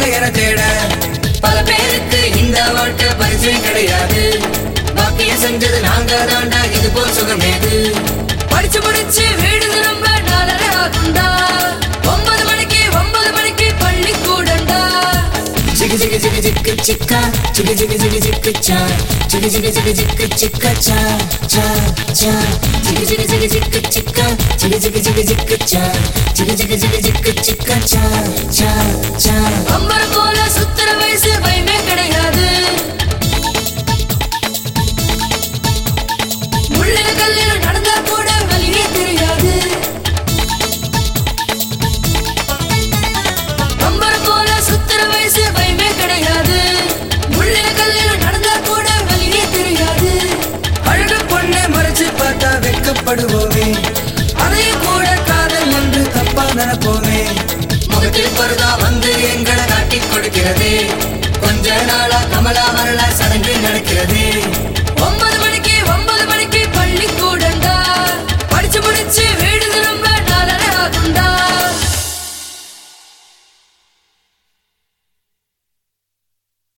என தேட பல பேருக்கு இந்த வாழ்க்கை பரிச்சயம் கிடையாது பாக்கியம் செஞ்சது நாங்க தாண்டா இது போல் சுகமேது படிச்சு முடிச்சு வீடு திரும்ப நாலரை ஆகுண்டா ஒன்பது மணிக்கு ஒன்பது மணிக்கு பள்ளி கூடண்டா ஜிகு ஜிகு ஜிகு ஜிக்கு சிக்கா ஜிகு ஜிகு ஜிகு ஜிக்கு சா ஜிகு ஜிகு ஜிகு ஜிக்கு சிக்கா சா சா சா ஜிகு ஜிகு ஜிகு ஜிக்கு சிக்கா ஜிகு ஜிகு ஜிகு ஜிக்கு சா ஜிகு ஜிகு ஜிகு ஜிக்கு சிக்கா சா சா சா அம்பரம் போல சுத்துற வயசு பயமே கிடையாது முள்ளில கல்லில நடந்தா கூட வலியே தெரியாது அம்பரம் போல சுத்துற வயசு பயமே கிடையாது முள்ளில கல்லில நடந்தா கூட வலியே தெரியாது அழகு பொண்ணை மறைச்சு பார்த்தா வெட்கப்படுவோமே அதையும் கூட காதல் என்று தப்பா நினைப்போமே முகத்தில் பருதா வந்து எங்களை காட்டிக் கொடுக்கிறதே கொஞ்ச நாளா கமலா மரளா சடங்கு நடக்கிறதே